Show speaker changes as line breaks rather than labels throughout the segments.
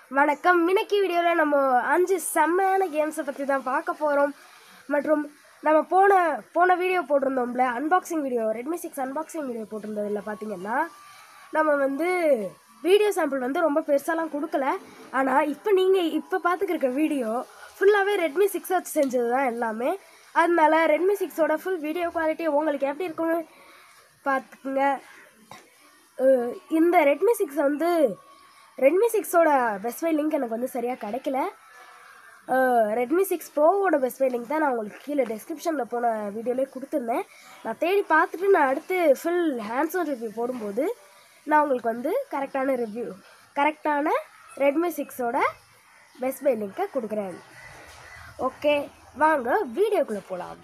வணக்கம் இன்னைக்கு வீடியோவில் நம்ம அஞ்சு செம்மையான கேம்ஸை பற்றி தான் பார்க்க போகிறோம் மற்றும் நம்ம போன போன வீடியோ போட்டிருந்தோம்ல unboxing video Redmi six unboxing video போட்டிருந்ததில் பார்த்தீங்கன்னா நம்ம வந்து வீடியோ சாம்பிள் வந்து ரொம்ப பெருசாலாம் கொடுக்கல ஆனால் இப்போ நீங்கள் இப்போ பார்த்துக்கிருக்க வீடியோ ஃபுல்லாகவே ரெட்மி சிக்ஸ் வச்சு செஞ்சது தான் எல்லாமே அதனால ரெட்மி சிக்ஸோட ஃபுல் வீடியோ குவாலிட்டி உங்களுக்கு எப்படி இருக்கும்னு பார்த்துக்குங்க அஹ் இந்த ரெட்மி சிக்ஸ் வந்து ரெட்மி சிக்ஸோட பெஸ்ட் பை லிங்க் எனக்கு வந்து சரியாக கிடைக்கல ரெட்மி சிக்ஸ் ப்ரோவோட பெஸ்ட் பை லிங்க் தான் நான் உங்களுக்கு கீழே டெஸ்கிரிப்ஷனில் போன வீடியோலேயே கொடுத்துருந்தேன் நான் தேடி பார்த்துட்டு நான் அடுத்து ஃபுல் ஹேண்ட்ஸோன் ரிவ்யூ போடும்போது நான் உங்களுக்கு வந்து கரெக்டான ரிவ்யூ கரெக்டான ரெட்மி சிக்ஸோட பெஸ்ட் பை லிங்க்கை கொடுக்குறேன் ஓகே வாங்க வீடியோக்குள்ளே போகலாம்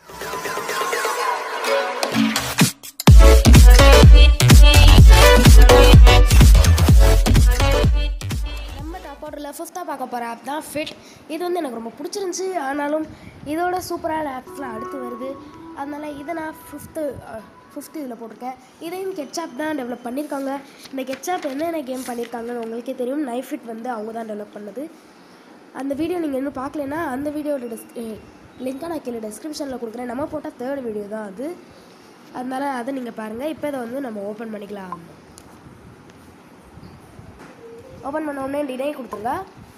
நம்ம டாப் ஆர்டரில் ஃபிஃப்த்தாக பார்க்க போகிற ஆப் தான் ஃபிட் இது வந்து எனக்கு ரொம்ப பிடிச்சிருந்துச்சி ஆனாலும் இதோட சூப்பரான ஆப்ஸ்லாம் அடுத்து வருது அதனால் இதை நான் ஃபிஃப்த்து ஃபிஃப்த்து இதில் போட்டிருக்கேன் இதையும் கெட்சாப் தான் டெவலப் பண்ணியிருக்காங்க இந்த கெட்சாப் என்னென்ன கேம் பண்ணியிருக்காங்கன்னு உங்களுக்கே தெரியும் நைஃப் ஃபிட் வந்து அவங்க தான் டெவலப் பண்ணது அந்த வீடியோ நீங்கள் இன்னும் பார்க்கலன்னா அந்த வீடியோட டிஸ் லிங்க்கை நான் கீழே டிஸ்கிரிப்ஷனில் கொடுக்குறேன் நம்ம போட்டால் தேர்ட் வீடியோ தான் அது அதனால் அதை நீங்கள் பாருங்கள் இப்போ இதை வந்து நம்ம ஓப்பன் பண்ணிக்கலாம் ஓப்பன் பண்ண உடனே டினை கொடுத்துருங்க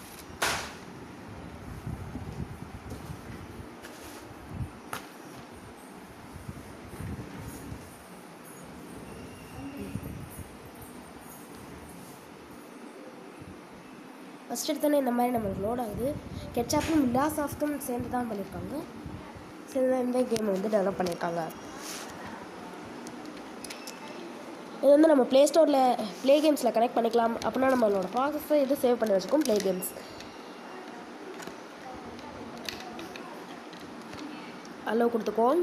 ஃபஸ்ட் எடுத்தோன்னே இந்த மாதிரி நம்மளுக்கு லோட் ஆகுது கெட்சாப்பும் மில்லா சாஃப்ட்டும் சேர்ந்து தான் பண்ணியிருக்காங்க சேர்ந்து தான் இந்த கேமை வந்து டெவலப் பண்ணியிருக்காங்க இது வந்து நம்ம ப்ளே ஸ்டோரில் ப்ளே கேம்ஸில் கனெக்ட் பண்ணிக்கலாம் அப்படின்னா நம்மளோட ப்ராசஸை இது சேவ் பண்ணி வச்சுக்கும் ப்ளே கேம்ஸ் அலோ கொடுத்துக்கோம்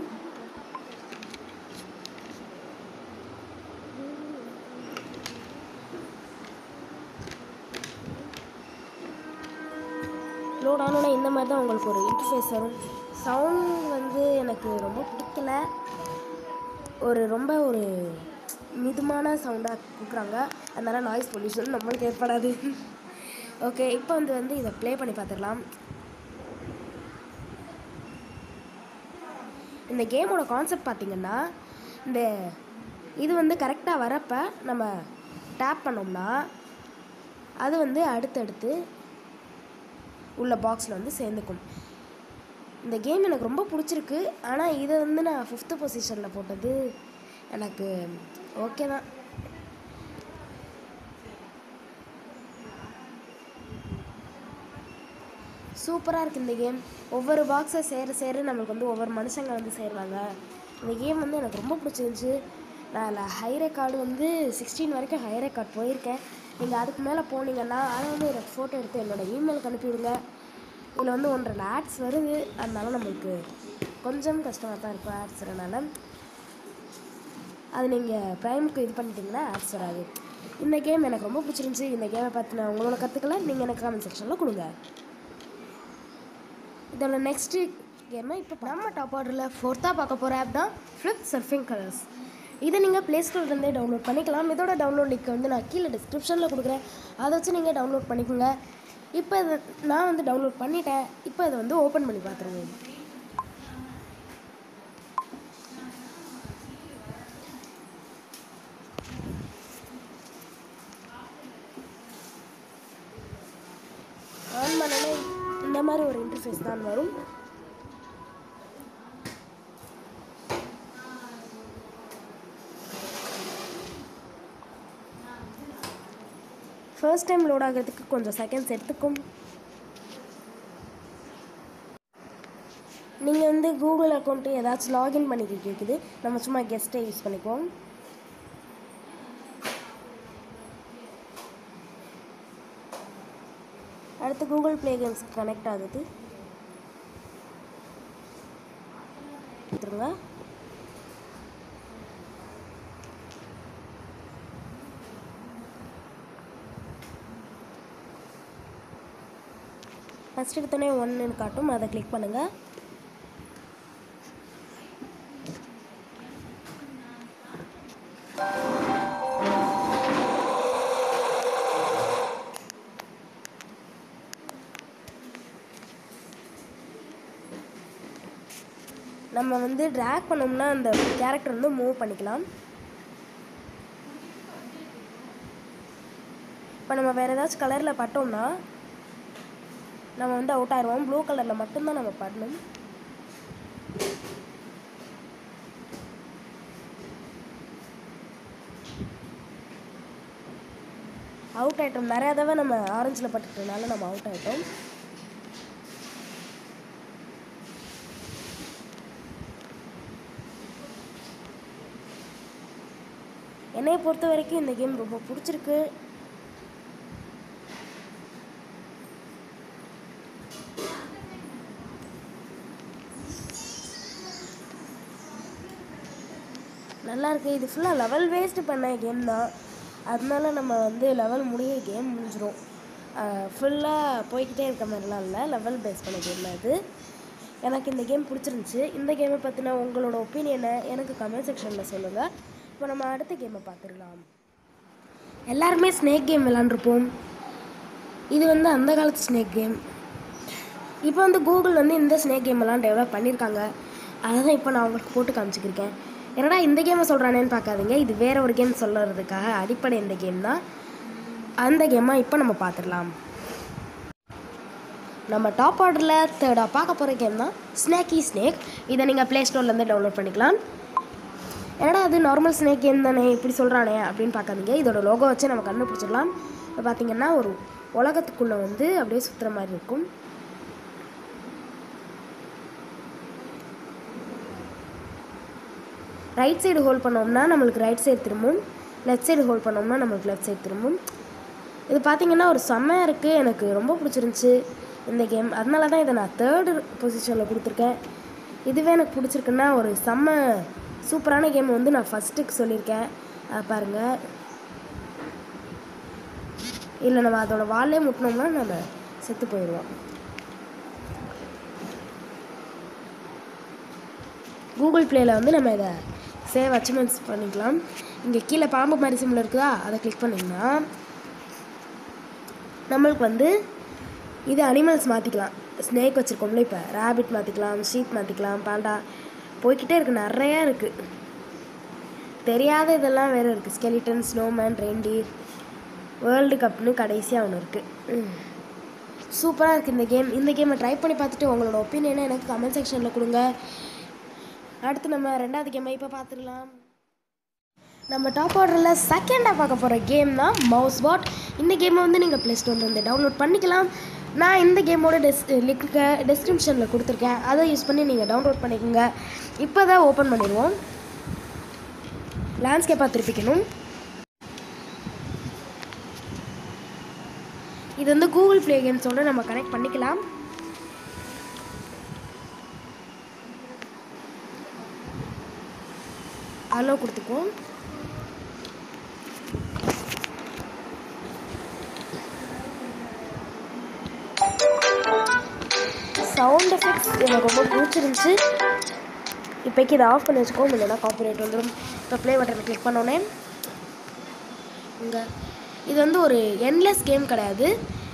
லோட் ஆனோடனே இந்த மாதிரி தான் உங்களுக்கு ஒரு இன்டர்ஃபேஸ் வரும் சவுண்ட் வந்து எனக்கு ரொம்ப பிடிக்கல ஒரு ரொம்ப ஒரு மிதமான சவுண்டாக கொடுக்குறாங்க அதனால் நாய்ஸ் பொல்யூஷன் நம்மளுக்கு ஏற்படாது ஓகே இப்போ வந்து வந்து இதை ப்ளே பண்ணி பார்த்துடலாம் இந்த கேமோட கான்செப்ட் பார்த்திங்கன்னா இந்த இது வந்து கரெக்டாக வரப்போ நம்ம டேப் பண்ணோம்னா அது வந்து அடுத்தடுத்து உள்ள பாக்ஸில் வந்து சேர்ந்துக்கும் இந்த கேம் எனக்கு ரொம்ப பிடிச்சிருக்கு ஆனால் இதை வந்து நான் ஃபிஃப்த்து பொசிஷனில் போட்டது எனக்கு ஓகே தான் சூப்பராக இருக்குது இந்த கேம் ஒவ்வொரு பாக்ஸை சேர சேர நம்மளுக்கு வந்து ஒவ்வொரு மனுஷங்க வந்து சேருவாங்க இந்த கேம் வந்து எனக்கு ரொம்ப பிடிச்சிருந்துச்சி நான் அதில் ஹை ரெக்கார்டு வந்து சிக்ஸ்டீன் வரைக்கும் ஹை ரெக்கார்ட் போயிருக்கேன் நீங்கள் அதுக்கு மேலே போனீங்கன்னா அதை வந்து எனக்கு ஃபோட்டோ எடுத்து என்னோடய இமெயிலுக்கு அனுப்பிவிடுங்க இதில் வந்து ஒன்றரை ஆட்ஸ் வருது அதனால நம்மளுக்கு கொஞ்சம் கஷ்டமாக தான் இருக்கும் ஆட்ஸ் வரனால அது நீங்கள் ப்ரைமுக்கு இது பண்ணிட்டீங்கன்னா ஆட்ஸ் வராது இந்த கேம் எனக்கு ரொம்ப பிடிச்சிருந்துச்சி இந்த கேமை பார்த்து நான் உங்களோட கற்றுக்கல நீங்கள் எனக்கு கமெண்ட் செக்ஷனில் கொடுங்க இதோட நெக்ஸ்ட்டு கேமை இப்போ நம்ம டாப் ஆர்டரில் ஃபோர்த்தாக பார்க்க போகிற ஆப் தான் ஃப்ளிப் சர்ஃபிங் கலர்ஸ் இதை நீங்கள் ப்ளே ஸ்டோர்லேருந்தே டவுன்லோட் பண்ணிக்கலாம் இதோட டவுன்லோட் லிங்க் வந்து நான் கீழே டிஸ்கிரிப்ஷனில் கொடுக்குறேன் அதை வச்சு நீங்கள் டவுன்லோட் பண்ணிக்கோங்க இப்போ இதை நான் வந்து டவுன்லோட் பண்ணிட்டேன் இப்போ இதை வந்து ஓப்பன் பண்ணி பார்த்துருவேன் ஆன் பண்ணனே இந்த மாதிரி ஒரு இன்டர்ஃபேஸ் தான் வரும் ஃபர்ஸ்ட் டைம் லோட் ஆகிறதுக்கு கொஞ்சம் செகண்ட்ஸ் எடுத்துக்கும் நீங்கள் வந்து கூகுள் அக்கௌண்ட்டு ஏதாச்சும் லாகின் பண்ணிக்க கேட்குது நம்ம சும்மா கெஸ்ட்டை யூஸ் பண்ணிக்குவோம் அடுத்து கூகுள் ப்ளே கேம்ஸ்க்கு கனெக்ட் ஆகுது கொடுத்துருங்க ஃபஸ்ட் எடுத்தோடனே ஒன்று காட்டும் அதை கிளிக் பண்ணுங்கள் நம்ம வந்து ட்ராக் பண்ணோம்னா அந்த கேரக்டர் வந்து மூவ் பண்ணிக்கலாம் இப்போ நம்ம வேறு ஏதாச்சும் கலரில் பட்டோம்னா நம்ம வந்து அவுட் ஆயிடுவோம் ப்ளூ கலரில் மட்டும்தான் நம்ம படணும் அவுட் ஆயிட்டோம் நிறையா தடவை நம்ம ஆரஞ்சில் பட்டுட்டனால நம்ம அவுட் ஆயிட்டோம் என்னைய பொறுத்த வரைக்கும் இந்த கேம் ரொம்ப பிடிச்சிருக்கு நல்லா இருக்கு இது ஃபுல்லாக லெவல் வேஸ்ட் பண்ண கேம் தான் அதனால நம்ம வந்து லெவல் முடிய கேம் முடிஞ்சிரும் ஃபுல்லாக போய்கிட்டே இருக்க மாதிரிலாம் இல்லை லெவல் பேஸ் பண்ண கேம் அது எனக்கு இந்த கேம் பிடிச்சிருந்துச்சி இந்த கேமை பற்றின உங்களோட ஒப்பீனியனை எனக்கு கமெண்ட் செக்ஷனில் சொல்லுங்கள் இப்போ நம்ம அடுத்த கேமை பார்த்துடலாம் எல்லாருமே ஸ்னேக் கேம் விளாண்டுருப்போம் இது வந்து அந்த காலத்து ஸ்னேக் கேம் இப்போ வந்து கூகுள் வந்து இந்த ஸ்னேக் கேம் எல்லாம் டெவலப் பண்ணியிருக்காங்க அதை தான் இப்போ நான் உங்களுக்கு போட்டு காமிச்சிக்கிருக்கேன் என்னடா இந்த கேமை சொல்கிறானேன்னு பார்க்காதீங்க இது வேற ஒரு கேம் சொல்கிறதுக்காக அடிப்படை இந்த கேம் தான் அந்த கேமை இப்போ நம்ம பார்த்துடலாம் நம்ம டாப் ஆர்டரில் தேர்டாக பார்க்க போகிற கேம் தான் ஸ்னேக்கி ஸ்னேக் இதை நீங்கள் ப்ளே ஸ்டோர்லேருந்து டவுன்லோட் பண்ணிக்கலாம் என்னடா அது நார்மல் ஸ்னேக் கேம் தானே இப்படி சொல்கிறானே அப்படின்னு பார்க்காதீங்க இதோட லோகோ வச்சு நம்ம கண்டுபிடிச்சிடலாம் இப்போ பார்த்தீங்கன்னா ஒரு உலகத்துக்குள்ளே வந்து அப்படியே சுற்றுற மாதிரி இருக்கும் ரைட் சைடு ஹோல்ட் பண்ணோம்னா நம்மளுக்கு ரைட் சைடு திரும்பும் லெஃப்ட் சைடு ஹோல்ட் பண்ணோம்னா நம்மளுக்கு லெஃப்ட் சைடு திரும்பும் இது பார்த்தீங்கன்னா ஒரு செம்மையாக இருக்குது எனக்கு ரொம்ப பிடிச்சிருந்துச்சி இந்த கேம் அதனால தான் இதை நான் தேர்டு பொசிஷனில் கொடுத்துருக்கேன் இதுவே எனக்கு பிடிச்சிருக்குன்னா ஒரு செம்ம சூப்பரான கேம் வந்து நான் ஃபஸ்ட்டுக்கு சொல்லியிருக்கேன் அதை பாருங்கள் இல்லை நம்ம அதோட வாலே முட்டினோம்னா நம்ம செத்து போயிடுவோம் கூகுள் ப்ளேயில் வந்து நம்ம இதை சேவ் அச்சீவ்மெண்ட்ஸ் பண்ணிக்கலாம் இங்கே கீழே பாம்பு மாதிரி சிம்பிள் இருக்குதா அதை கிளிக் பண்ணிங்கன்னா நம்மளுக்கு வந்து இது அனிமல்ஸ் மாற்றிக்கலாம் ஸ்னேக் வச்சுருக்கோம்ல இப்போ ரேபிட் மாற்றிக்கலாம் ஷீப் மாற்றிக்கலாம் பாண்டா போய்கிட்டே இருக்குது நிறையா இருக்குது தெரியாத இதெல்லாம் வேறு இருக்குது ஸ்கெலிட்டன் ஸ்னோமேன் ரெயின்டீர் வேர்ல்டு கப்னு கடைசியாக ஒன்று இருக்குது சூப்பராக இருக்குது இந்த கேம் இந்த கேமை ட்ரை பண்ணி பார்த்துட்டு உங்களோட ஒப்பீனியனை எனக்கு கமெண்ட் செக்ஷனில் கொடுங்க அடுத்து நம்ம ரெண்டாவது கேமை இப்போ பார்த்துடலாம் நம்ம டாப் ஆர்டரில் செகண்டாக பார்க்க போகிற கேம் தான் மவுஸ் பாட் இந்த கேமை வந்து நீங்கள் ப்ளே ஸ்டோர்லேருந்து டவுன்லோட் பண்ணிக்கலாம் நான் இந்த கேமோட டெஸ் லிங்க்கை டிஸ்கிரிப்ஷனில் கொடுத்துருக்கேன் அதை யூஸ் பண்ணி நீங்கள் டவுன்லோட் பண்ணிக்கோங்க இப்போ தான் ஓப்பன் பண்ணிடுவோம் லேண்ட்ஸ்கேப்பாக திருப்பிக்கணும் இது வந்து கூகுள் ப்ளே கேம்ஸோட நம்ம கனெக்ட் பண்ணிக்கலாம் அலோ கொடுத்துக்குவோம் சவுண்ட் எஃபெக்ட்ஸ் எனக்கு ரொம்ப பிடிச்சிருந்துச்சு இப்போக்கி இதை ஆஃப் பண்ணி வச்சுக்கோம் இல்லைன்னா காப்பிரைட் வந்துடும் இப்போ ப்ளே பட்டனை கிளிக் பண்ணோன்னே இங்கே இது வந்து ஒரு என்லெஸ் கேம் கிடையாது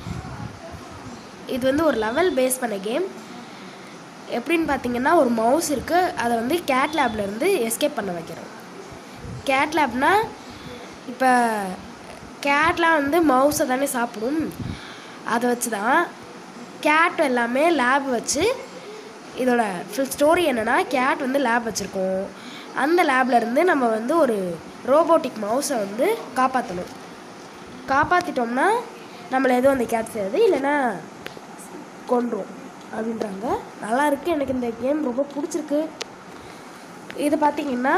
இது வந்து ஒரு லெவல் பேஸ் பண்ண கேம் எப்படின்னு பார்த்தீங்கன்னா ஒரு மவுஸ் இருக்குது அதை வந்து கேட் லேப்லேருந்து எஸ்கேப் பண்ண வைக்கிறோம் கேட் லேப்னா இப்போ கேட்லாம் வந்து மவுஸை தானே சாப்பிடும் அதை வச்சு தான் கேட் எல்லாமே லேப் வச்சு இதோட ஃபுல் ஸ்டோரி என்னென்னா கேட் வந்து லேப் வச்சுருக்கோம் அந்த லேப்லேருந்து நம்ம வந்து ஒரு ரோபோட்டிக் மவுஸை வந்து காப்பாற்றணும் காப்பாற்றிட்டோம்னா நம்மளை எதுவும் அந்த கேட் செய்யாது இல்லைன்னா கொன்றும் அப்படின்றாங்க நல்லா இருக்கு எனக்கு இந்த கேம் ரொம்ப பிடிச்சிருக்கு இது பார்த்தீங்கன்னா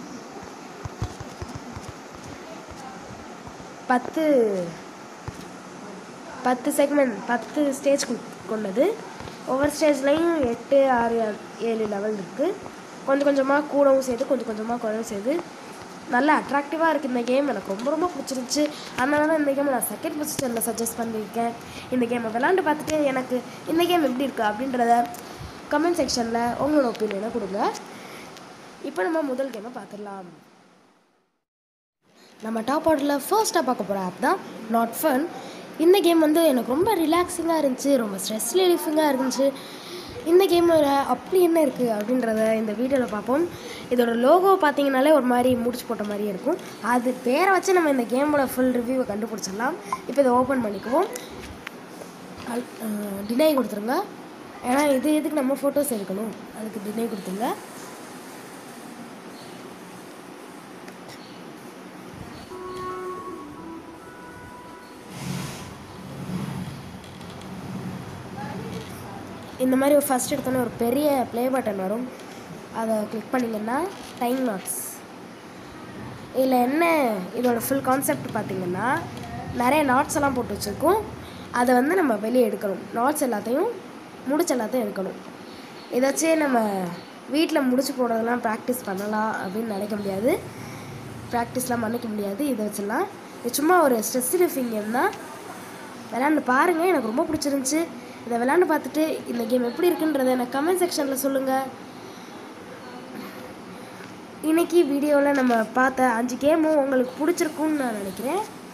பத்து பத்து செக்மெண்ட் பத்து ஸ்டேஜ் கொண்டது ஒவ்வொரு ஸ்டேஜ்லேயும் எட்டு ஆறு ஏழு லெவல் இருக்குது கொஞ்சம் கொஞ்சமாக கூடவும் சேர்த்து கொஞ்சம் கொஞ்சமாக குறையும் சேர்த்து நல்லா அட்ராக்டிவாக இருக்குது இந்த கேம் எனக்கு ரொம்ப ரொம்ப பிடிச்சிருந்துச்சி அதனால தான் இந்த கேமை நான் செகண்ட் பொசிஷனில் சஜஸ்ட் பண்ணியிருக்கேன் இந்த கேமை விளாண்டு பார்த்துட்டு எனக்கு இந்த கேம் எப்படி இருக்குது அப்படின்றத கமெண்ட் செக்ஷனில் உங்களோட ஒப்பீனியனை கொடுங்க இப்போ நம்ம முதல் கேமை பார்த்துடலாம் நம்ம டாப் ஆர்டரில் ஃபர்ஸ்ட்டாக பார்க்க போகிற ஆப் தான் நாட் ஃபன் இந்த கேம் வந்து எனக்கு ரொம்ப ரிலாக்ஸிங்காக இருந்துச்சு ரொம்ப ஸ்ட்ரெஸ் ரிலீஃபிங்காக இருந்துச்சு இந்த கேமில் அப்படி என்ன இருக்குது அப்படின்றத இந்த வீடியோவில் பார்ப்போம் இதோட லோகோ பார்த்தீங்கனாலே ஒரு மாதிரி முடிச்சு போட்ட மாதிரியே இருக்கும் அது பேரை வச்சு நம்ம இந்த கேமோட ஃபுல் ரிவ்யூவை கண்டுபிடிச்சிடலாம் இப்போ இதை ஓப்பன் பண்ணிக்குவோம் டினை கொடுத்துருங்க ஏன்னா இது எதுக்கு நம்ம ஃபோட்டோஸ் எடுக்கணும் அதுக்கு டினை கொடுத்துருங்க இந்த மாதிரி ஒரு ஃபஸ்ட் எடுத்தோன்னே ஒரு பெரிய ப்ளே பட்டன் வரும் அதை கிளிக் பண்ணிங்கன்னா டைம் நாட்ஸ் இதில் என்ன இதோட ஃபுல் கான்செப்ட் பார்த்திங்கன்னா நிறைய நாட்ஸ் எல்லாம் போட்டு வச்சுருக்கோம் அதை வந்து நம்ம வெளியே எடுக்கணும் நாட்ஸ் எல்லாத்தையும் முடிச்சு எல்லாத்தையும் எடுக்கணும் இதை வச்சே நம்ம வீட்டில் முடிச்சு போடுறதெல்லாம் ப்ராக்டிஸ் பண்ணலாம் அப்படின்னு நினைக்க முடியாது ப்ராக்டிஸ்லாம் பண்ணிக்க முடியாது இதை வச்சிடலாம் இது சும்மா ஒரு ஸ்ட்ரெஸ் ரிலீஃபிங் கேம் தான் விளாண்டு பாருங்கள் எனக்கு ரொம்ப பிடிச்சிருந்துச்சி இதை விளாண்டு பார்த்துட்டு இந்த கேம் எப்படி இருக்குன்றதை எனக்கு கமெண்ட் செக்ஷனில் சொல்லுங்கள் இன்னைக்கு வீடியோவில் நம்ம பார்த்த அஞ்சு கேமும் உங்களுக்கு பிடிச்சிருக்கும்னு நான் நினைக்கிறேன்